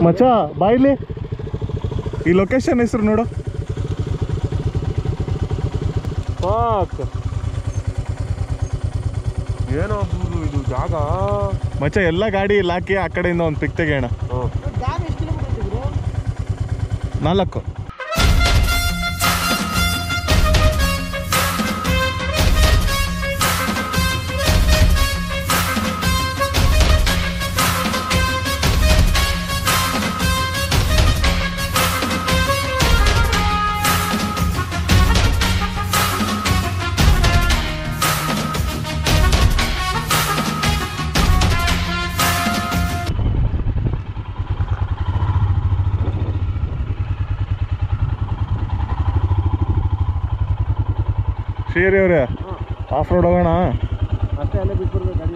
ಮಚ್ಚ ಬಾಯ್ಲಿ ಈ ಲೊಕೇಶನ್ ಹೆಸರು ನೋಡು ಪಾಕ್ ಏನೋ ಗುರು ಇದು ಜಾಗ ಮಚ್ಚ ಎಲ್ಲ ಗಾಡಿ ಇಲ್ಲಿ ಹಾಕಿ ಆ ಕಡೆಯಿಂದ ಒಂದು ಪಿಕ್ ತೆಗೆಯೋಣ ಹ್ಮ್. ಡ್ಯಾಮ್ ಎಷ್ಟು ಕಿಲೋಮೀಟರ್ ಇದೆ ಬ್ರೋ ನಾಲ್ಕು ಶ್ರೀಹರಿ ಅವ್ರೆ ಆಫ್ ರೋಡ್ ಹೋಗೋಣ ಅಷ್ಟೇ ಅಲ್ಲೇ ಬಿಟ್ಬಿಡ್ಬೇಕು ಗಾಡಿನ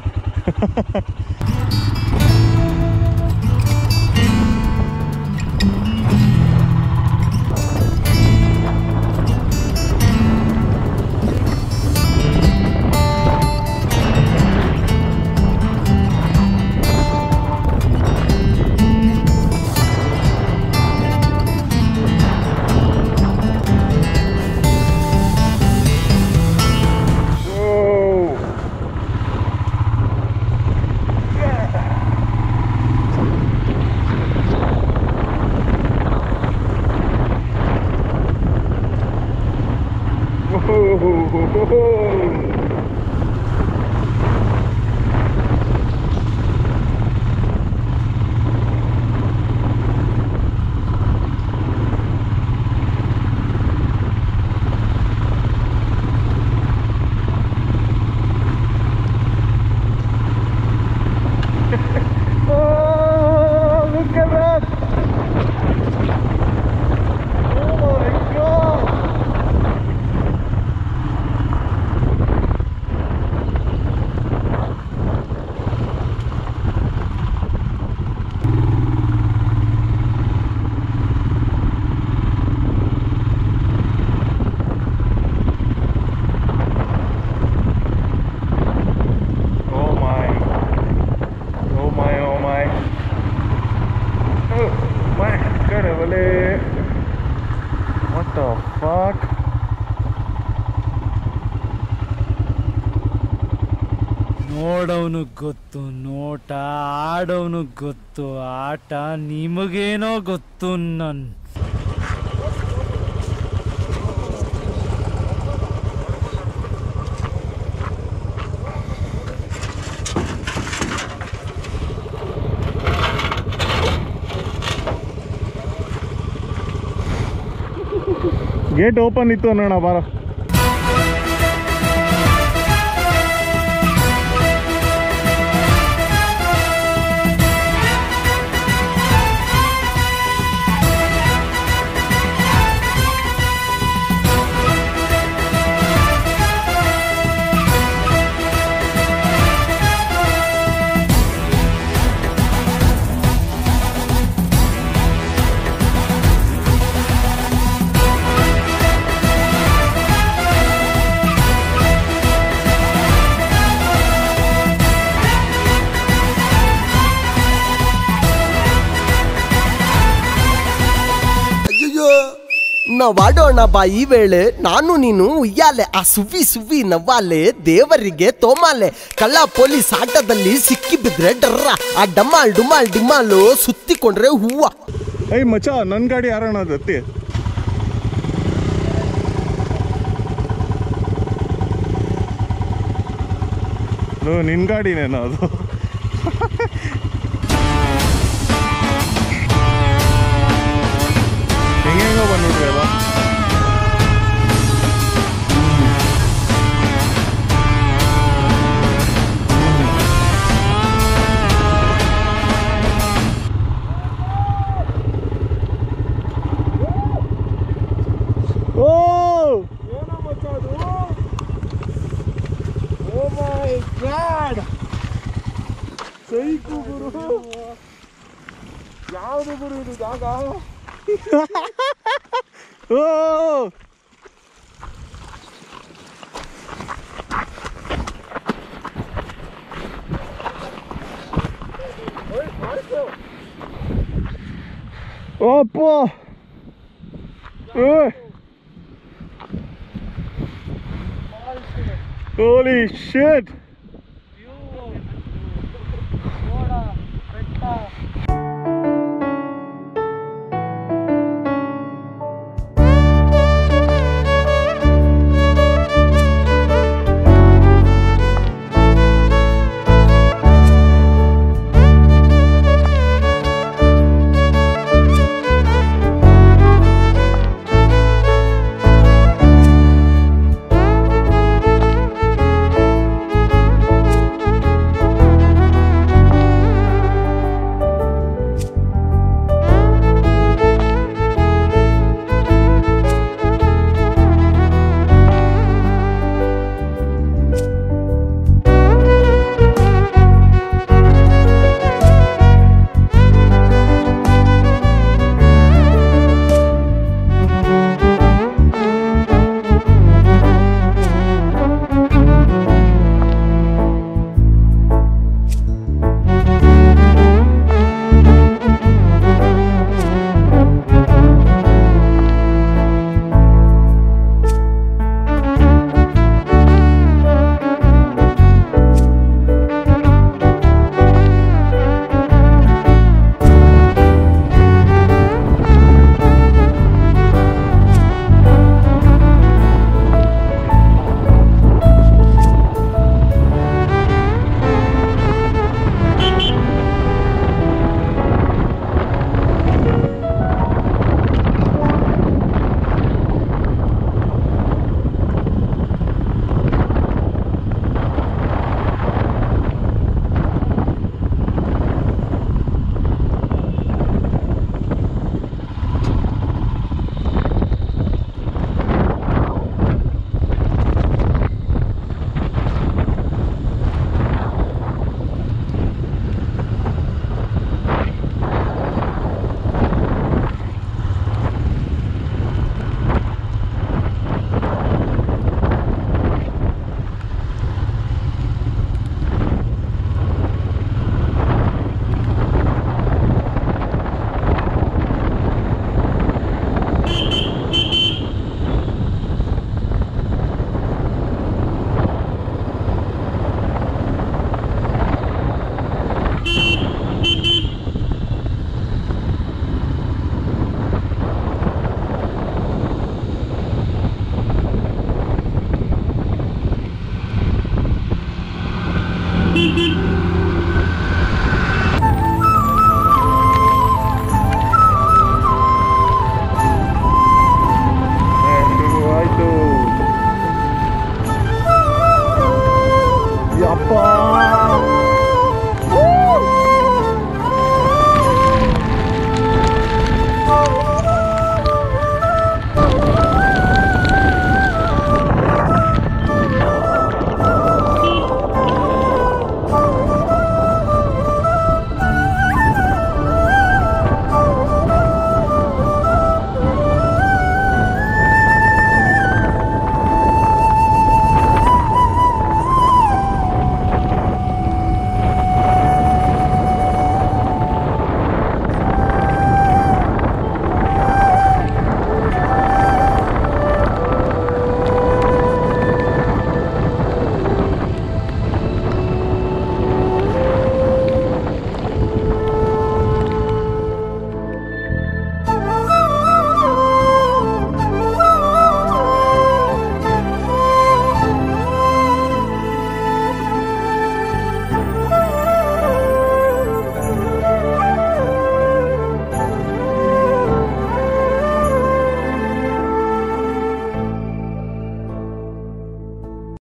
Oh my. Oh my, oh my. Oh my ಕಡವಲೆ. What the fuck? ನೋಡವನು ಗೊತ್ತು ನೋಟ ಆಡೋನು ಗೊತ್ತು ಆಟ ನಿಮಗೇನೋ ಗೊತ್ತು ನನ್ ಗೇಟ್ ಓಪನ್ ಇತ್ತು ಅನ್ನೋಣ ಬಾರ ಅಯ್ಯಯ್ಯೋ ನಾವಾಡೋಣ ಬಾ ಈ ವೇಳೆ ನಾನು ನೀನು ಉಯ್ಯಾಲೆ ಆ ಸುವ್ವಿ ಸುವ್ವಿ ನವ್ವಾಲೆ ದೇವರಿಗೆ ತೋಮಾಲೆ ಕಳ್ಳ ಪೊಲೀಸ್ ಆಟದಲ್ಲಿ ಸಿಕ್ಕಿ ಬಿದ್ರೆ ಡರ್ರ ಆ ಡಮಾಲ್ ಡುಮಾಲ್ ಡಿಮಾಲು ಸುತ್ತಿಕೊಂಡ್ರೆ ಹೂವ ಏಯ್ ಮಚ್ಚ ನನ್ನ ಗಾಡಿ ಯಾರಣ್ಣ ಅದು ಹತ್ತಿ ಅದು ನಿನ್ನ ಗಾಡಿನೇನೋ ಅದು ಹೆಂಗೆಂಗೋ ಬಂದ್ಬಿಟ್ರಿ ಅಲ್ಲ ಓ ಏನೋ ಮಚ್ಚ ಅದು ಓ ಮೈ ಗಾಡ್ ಸೈಕು ಗುರು ಯಾವುದು ಗುರು ಇದು ಜಾಗ ಓ ಓಯ್, ಆಯ್ತು ಅಪ್ಪ Holy shit!